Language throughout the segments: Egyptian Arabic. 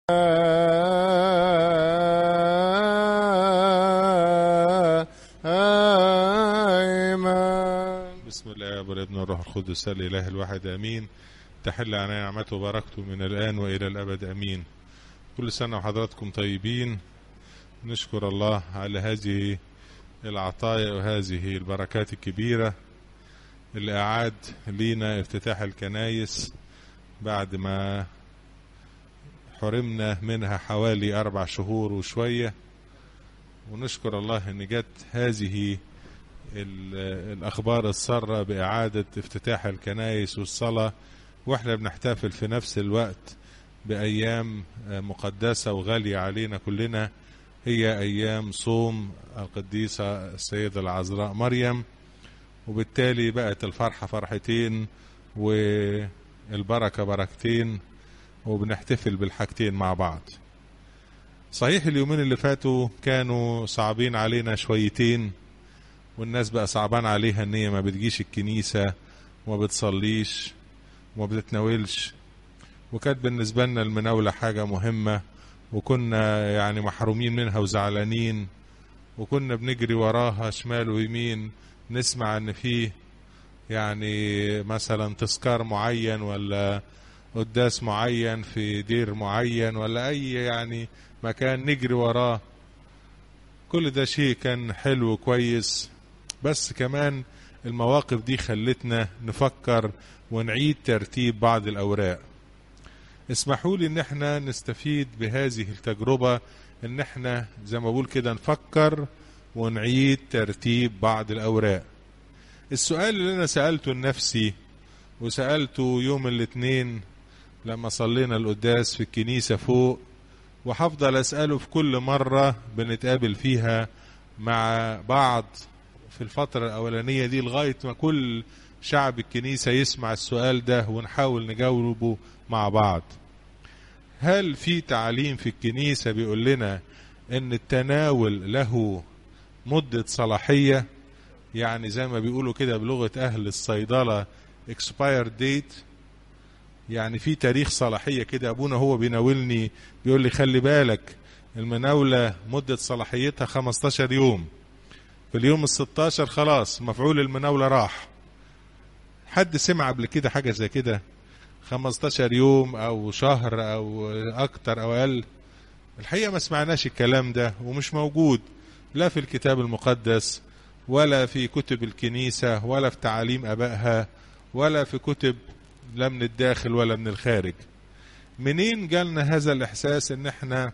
آمين بسم الله والابن والروح القدس الاله الواحد امين تحل علينا نعمته وبركته من الان والى الابد امين كل سنه وحضراتكم طيبين نشكر الله على هذه العطايا وهذه البركات الكبيره اللي اعاد لينا افتتاح الكنايس بعد ما حرمنا منها حوالي اربع شهور وشويه ونشكر الله ان جت هذه ال- الأخبار السارة بإعادة افتتاح الكنائس والصلاة وإحنا بنحتفل في نفس الوقت بأيام آه، مقدسة وغالية علينا كلنا هي أيام صوم القديسة السيدة العذراء مريم وبالتالي بقت الفرحة فرحتين والبركة بركتين وبنحتفل بالحاجتين مع بعض صحيح اليومين اللي فاتوا كانوا صعبين علينا شويتين والناس بقى صعبان عليها ان هي ما بتجيش الكنيسة وما بتصليش وما بتتناولش وكانت بالنسبة لنا المناولة حاجة مهمة وكنا يعني محرومين منها وزعلانين وكنا بنجري وراها شمال ويمين نسمع ان فيه يعني مثلا تذكار معين ولا قداس معين في دير معين ولا اي يعني مكان نجري وراه كل ده شيء كان حلو كويس بس كمان المواقف دي خلتنا نفكر ونعيد ترتيب بعض الأوراق اسمحوا لي ان احنا نستفيد بهذه التجربة ان احنا زي ما بقول كده نفكر ونعيد ترتيب بعض الأوراق السؤال اللي انا سألته لنفسي وسألته يوم الاثنين لما صلينا القداس في الكنيسة فوق وهفضل أسأله في كل مرة بنتقابل فيها مع بعض في الفترة الأولانية دي لغاية ما كل شعب الكنيسة يسمع السؤال ده ونحاول نجاوبه مع بعض هل في تعليم في الكنيسة بيقول لنا ان التناول له مدة صلاحية يعني زي ما بيقولوا كده بلغة أهل الصيدلة expired date يعني في تاريخ صلاحية كده أبونا هو بيناولني بيقول لي خلي بالك المناولة مدة صلاحيتها 15 يوم في اليوم ال 16 خلاص مفعول المناولة راح حد سمع قبل كده حاجة زي كده 15 يوم أو شهر أو أكتر أو أقل الحقيقة ما سمعناش الكلام ده ومش موجود لا في الكتاب المقدس ولا في كتب الكنيسة ولا في تعاليم أبائها ولا في كتب لا من الداخل ولا من الخارج منين جالنا هذا الإحساس إن إحنا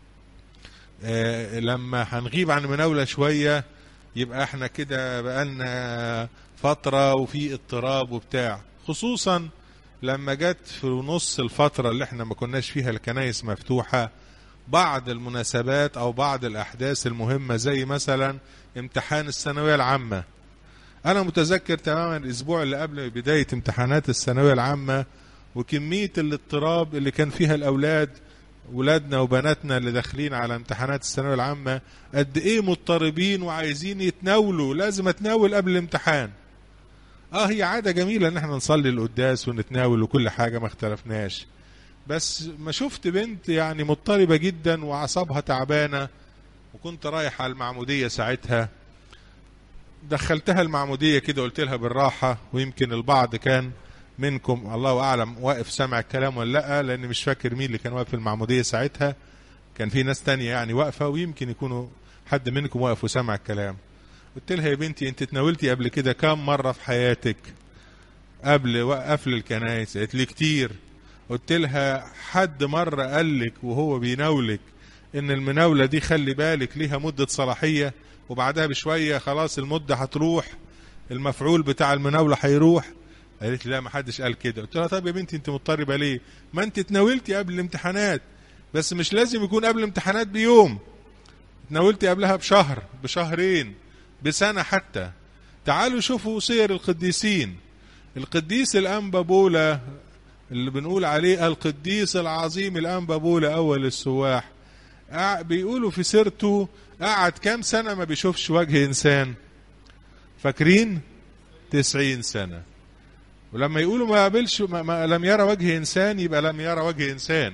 آه لما هنغيب عن مناولة شوية يبقى احنا كده بقالنا فترة وفي اضطراب وبتاع خصوصا لما جت في نص الفترة اللي احنا ما كناش فيها الكنايس مفتوحة بعض المناسبات او بعض الاحداث المهمة زي مثلا امتحان الثانوية العامة انا متذكر تماما الاسبوع اللي قبل بداية امتحانات الثانوية العامة وكمية الاضطراب اللي كان فيها الاولاد ولادنا وبناتنا اللي داخلين على امتحانات الثانويه العامه قد ايه مضطربين وعايزين يتناولوا لازم اتناول قبل الامتحان اه هي عاده جميله ان احنا نصلي القداس ونتناول وكل حاجه ما اختلفناش بس ما شفت بنت يعني مضطربه جدا واعصابها تعبانه وكنت رايح على المعموديه ساعتها دخلتها المعموديه كده قلت لها بالراحه ويمكن البعض كان منكم الله اعلم واقف سامع الكلام ولا لا لان مش فاكر مين اللي كان واقف في المعموديه ساعتها كان في ناس تانية يعني واقفه ويمكن يكونوا حد منكم واقف وسامع الكلام قلت لها يا بنتي انت اتناولتي قبل كده كام مره في حياتك قبل قفل الكنائس قالت لي كتير قلت لها حد مره قال لك وهو بيناولك ان المناوله دي خلي بالك ليها مده صلاحيه وبعدها بشويه خلاص المده هتروح المفعول بتاع المناوله هيروح قالت لي لا ما حدش قال كده قلت لها طب يا بنتي انت مضطربه ليه ما انت اتناولتي قبل الامتحانات بس مش لازم يكون قبل الامتحانات بيوم اتناولتي قبلها بشهر بشهرين بسنه حتى تعالوا شوفوا سير القديسين القديس الانبا بولا اللي بنقول عليه القديس العظيم الانبا بولا اول السواح بيقولوا في سيرته قعد كام سنه ما بيشوفش وجه انسان فاكرين تسعين سنه ولما يقولوا ما قابلش ما, ما لم يرى وجه انسان يبقى لم يرى وجه انسان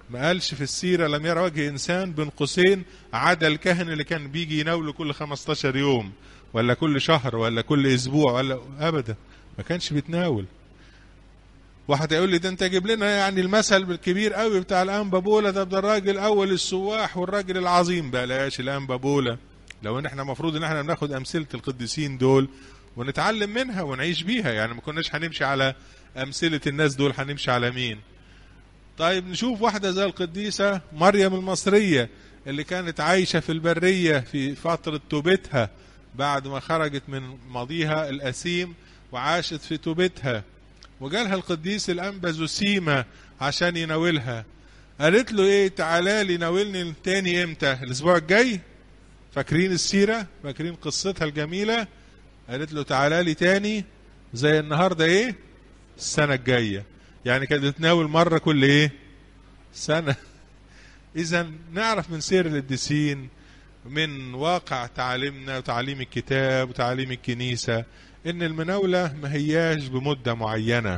ما قالش في السيرة لم يرى وجه إنسان بين قوسين عدا الكاهن اللي كان بيجي يناوله كل 15 يوم ولا كل شهر ولا كل أسبوع ولا أبدا ما كانش بيتناول واحد يقول لي ده انت جيب لنا يعني المثل الكبير قوي بتاع الانبا بولا ده ده الراجل اول السواح والراجل العظيم بلاش الانبا بولا لو ان احنا المفروض ان احنا بناخد امثله القديسين دول ونتعلم منها ونعيش بيها يعني ما كناش هنمشي على امثله الناس دول هنمشي على مين طيب نشوف واحده زي القديسه مريم المصريه اللي كانت عايشه في البريه في فتره توبتها بعد ما خرجت من ماضيها الأثيم وعاشت في توبتها وجالها القديس الأنبا زوسيما عشان يناولها قالت له ايه تعالى لي ناولني تاني امتى الاسبوع الجاي فاكرين السيرة فاكرين قصتها الجميلة قالت له تعالى لي تاني زي النهاردة ايه السنة الجاية يعني كانت تتناول مرة كل ايه سنة اذا نعرف من سير القديسين من واقع تعاليمنا وتعليم الكتاب وتعليم الكنيسة ان المناولة ما هياش بمدة معينة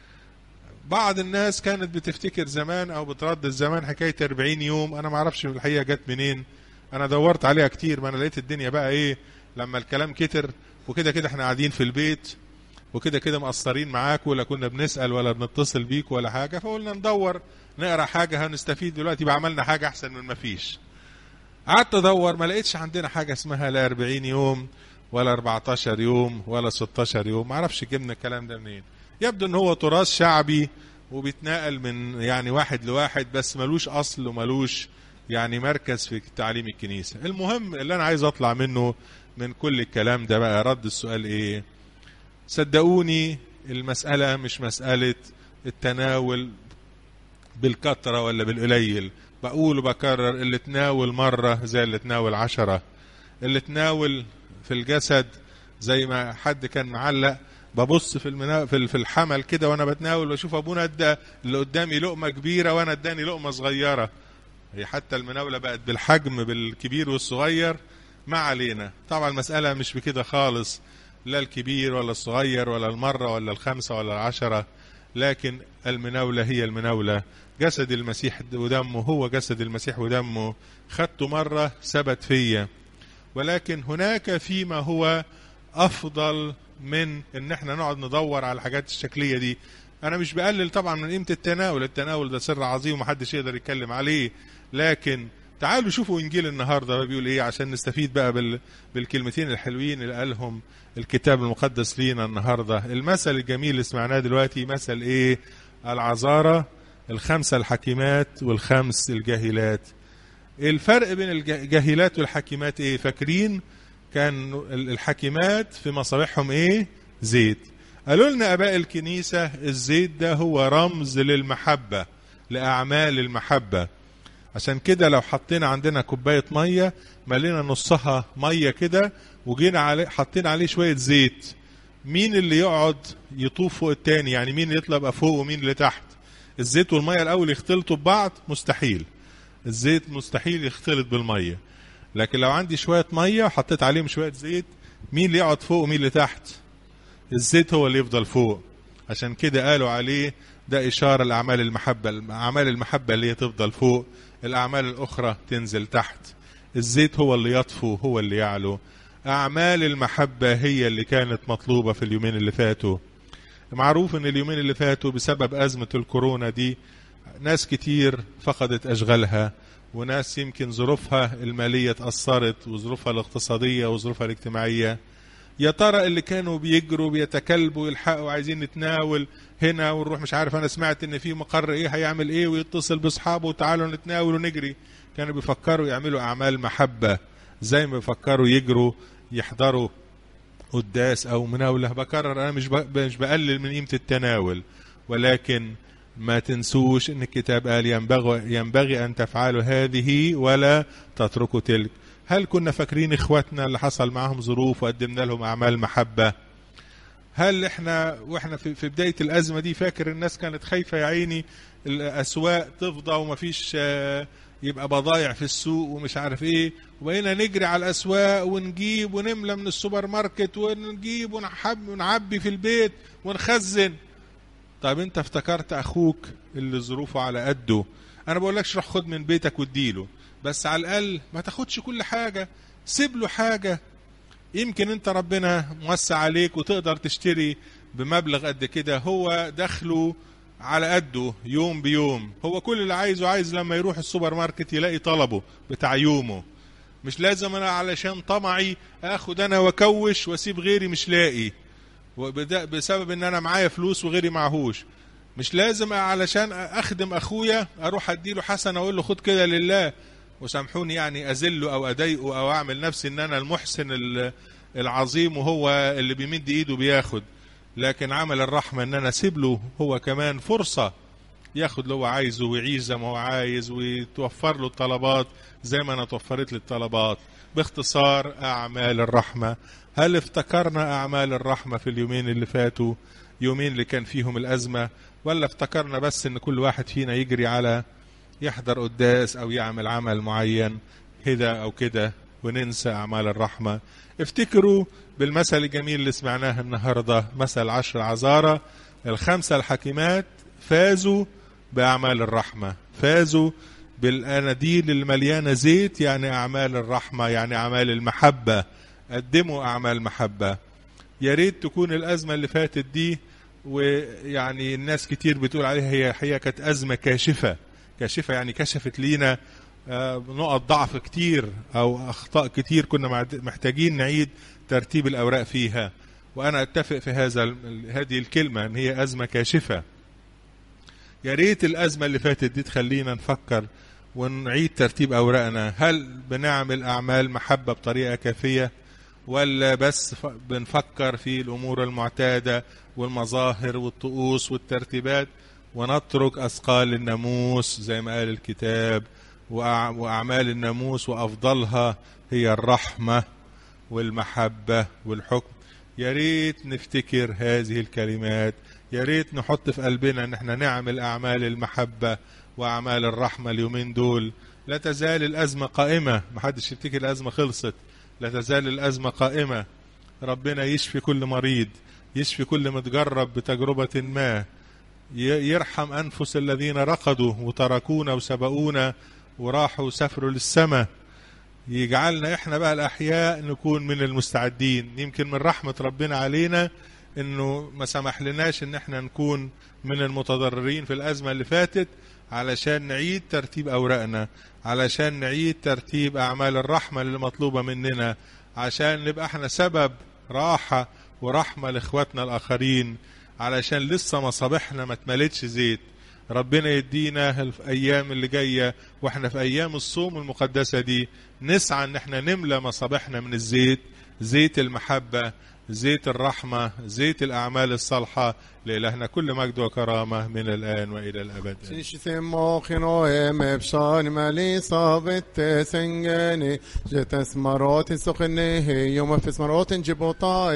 بعض الناس كانت بتفتكر زمان او بتردد زمان حكاية 40 يوم انا ما اعرفش الحقيقة جت منين انا دورت عليها كتير ما انا لقيت الدنيا بقى ايه لما الكلام كتر وكده كده احنا قاعدين في البيت وكده كده مقصرين معاك ولا كنا بنسأل ولا بنتصل بيك ولا حاجة فقلنا ندور نقرا حاجة هنستفيد دلوقتي بقى عملنا حاجة احسن من ما فيش قعدت ادور ما لقيتش عندنا حاجه اسمها لا 40 يوم ولا 14 يوم ولا 16 يوم ما اعرفش جبنا الكلام ده منين يبدو ان هو تراث شعبي وبيتنقل من يعني واحد لواحد بس ملوش اصل وملوش يعني مركز في تعليم الكنيسه المهم اللي انا عايز اطلع منه من كل الكلام ده بقى رد السؤال ايه صدقوني المساله مش مساله التناول بالكثره ولا بالقليل بقول وبكرر اللي تناول مرة زي اللي تناول عشرة اللي تناول في الجسد زي ما حد كان معلق ببص في المنا... في في الحمل كده وانا بتناول واشوف ابونا ادى اللي قدامي لقمه كبيره وانا اداني لقمه صغيره هي حتى المناوله بقت بالحجم بالكبير والصغير ما علينا طبعا المساله مش بكده خالص لا الكبير ولا الصغير ولا المره ولا الخمسه ولا العشره لكن المناوله هي المناوله جسد المسيح ودمه هو جسد المسيح ودمه خدته مرة ثبت فيا ولكن هناك فيما هو أفضل من إن احنا نقعد ندور على الحاجات الشكلية دي أنا مش بقلل طبعا من قيمة التناول التناول ده سر عظيم ومحدش يقدر يتكلم عليه لكن تعالوا شوفوا إنجيل النهاردة بيقول إيه عشان نستفيد بقى بال... بالكلمتين الحلوين اللي قالهم الكتاب المقدس لينا النهاردة المثل الجميل اللي سمعناه دلوقتي مثل إيه العذارة الخمسة الحكيمات والخمس الجاهلات الفرق بين الجاهلات والحكيمات ايه فاكرين كان الحكيمات في مصابيحهم ايه زيت قالوا لنا اباء الكنيسة الزيت ده هو رمز للمحبة لاعمال المحبة عشان كده لو حطينا عندنا كوباية مية ملينا نصها مية كده وجينا عليه حطينا عليه شوية زيت مين اللي يقعد يطوف فوق التاني يعني مين اللي يطلع فوق ومين اللي تحت الزيت والميه الاول يختلطوا ببعض مستحيل الزيت مستحيل يختلط بالميه لكن لو عندي شويه ميه وحطيت عليهم شويه زيت مين اللي يقعد فوق ومين اللي تحت الزيت هو اللي يفضل فوق عشان كده قالوا عليه ده إشارة لأعمال المحبة أعمال المحبة اللي هي تفضل فوق الأعمال الأخرى تنزل تحت الزيت هو اللي يطفو هو اللي يعلو أعمال المحبة هي اللي كانت مطلوبة في اليومين اللي فاتوا معروف ان اليومين اللي فاتوا بسبب أزمة الكورونا دي ناس كتير فقدت أشغالها وناس يمكن ظروفها المالية اتأثرت وظروفها الاقتصادية وظروفها الاجتماعية يا ترى اللي كانوا بيجروا بيتكلبوا يلحقوا عايزين نتناول هنا ونروح مش عارف انا سمعت ان في مقر ايه هيعمل ايه ويتصل باصحابه وتعالوا نتناول ونجري كانوا بيفكروا يعملوا اعمال محبه زي ما بيفكروا يجروا يحضروا قداس او مناوله بكرر انا مش مش بقلل من قيمه التناول ولكن ما تنسوش ان الكتاب قال ينبغي ينبغي ان تفعلوا هذه ولا تتركوا تلك هل كنا فاكرين اخواتنا اللي حصل معاهم ظروف وقدمنا لهم اعمال محبه هل احنا واحنا في, في بدايه الازمه دي فاكر الناس كانت خايفه يا عيني الاسواق تفضى ومفيش يبقى بضايع في السوق ومش عارف ايه وبقينا نجري على الاسواق ونجيب ونملى من السوبر ماركت ونجيب ونحب ونعبي في البيت ونخزن طيب انت افتكرت اخوك اللي ظروفه على قده انا بقولكش روح خد من بيتك واديله بس على الاقل ما تاخدش كل حاجه سيب له حاجه يمكن انت ربنا موسع عليك وتقدر تشتري بمبلغ قد كده هو دخله على قده يوم بيوم هو كل اللي عايزه عايز لما يروح السوبر ماركت يلاقي طلبه بتاع يومه مش لازم انا علشان طمعي اخد انا واكوش واسيب غيري مش لاقي وبدا بسبب ان انا معايا فلوس وغيري معهوش مش لازم علشان اخدم اخويا اروح اديله حسنه اقول له خد كده لله وسامحوني يعني اذله او اضايقه او اعمل نفسي ان انا المحسن العظيم وهو اللي بيمد ايده بياخد لكن عمل الرحمه ان انا اسيب له هو كمان فرصه ياخد اللي هو عايزه ويعيش زي ما هو عايز ويتوفر له الطلبات زي ما انا توفرت لي الطلبات باختصار اعمال الرحمه هل افتكرنا اعمال الرحمه في اليومين اللي فاتوا يومين اللي كان فيهم الازمه ولا افتكرنا بس ان كل واحد فينا يجري على يحضر قداس او يعمل عمل معين كده او كده وننسى اعمال الرحمه افتكروا بالمثل الجميل اللي سمعناه النهارده مثل عشر عذارى الخمسه الحكيمات فازوا باعمال الرحمه فازوا بالاناديل المليانه زيت يعني اعمال الرحمه يعني اعمال المحبه قدموا اعمال محبه يا ريت تكون الازمه اللي فاتت دي ويعني الناس كتير بتقول عليها هي هي كانت ازمه كاشفه كاشفه يعني كشفت لينا نقط ضعف كتير او اخطاء كتير كنا محتاجين نعيد ترتيب الاوراق فيها وانا اتفق في هذا هذه الكلمه ان هي ازمه كاشفه يا ريت الازمه اللي فاتت دي تخلينا نفكر ونعيد ترتيب اوراقنا هل بنعمل اعمال محبه بطريقه كافيه ولا بس بنفكر في الامور المعتاده والمظاهر والطقوس والترتيبات ونترك اثقال الناموس زي ما قال الكتاب واعمال الناموس وافضلها هي الرحمه والمحبه والحكم يا ريت نفتكر هذه الكلمات يا ريت نحط في قلبنا ان احنا نعمل اعمال المحبه واعمال الرحمه اليومين دول لا تزال الازمه قائمه محدش يفتكر الازمه خلصت لا تزال الازمه قائمه ربنا يشفي كل مريض يشفي كل متجرب بتجربه ما يرحم انفس الذين رقدوا وتركونا وسبقونا وراحوا وسافروا للسماء يجعلنا احنا بقى الاحياء نكون من المستعدين يمكن من رحمه ربنا علينا انه ما سمح لناش ان احنا نكون من المتضررين في الازمه اللي فاتت علشان نعيد ترتيب اوراقنا علشان نعيد ترتيب اعمال الرحمه اللي مطلوبه مننا عشان نبقى احنا سبب راحه ورحمه لاخواتنا الاخرين علشان لسه مصابيحنا ما اتملتش زيت ربنا يدينا الايام اللي جايه واحنا في ايام الصوم المقدسه دي نسعى ان احنا نملى مصابيحنا من الزيت زيت المحبه زيت الرحمه زيت الاعمال الصالحه لالهنا كل مجد وكرامه من الان والى الابد Mochinoem epshan mali sabit sengeni jetes marotin sukhnehi yom afis marotin jibotai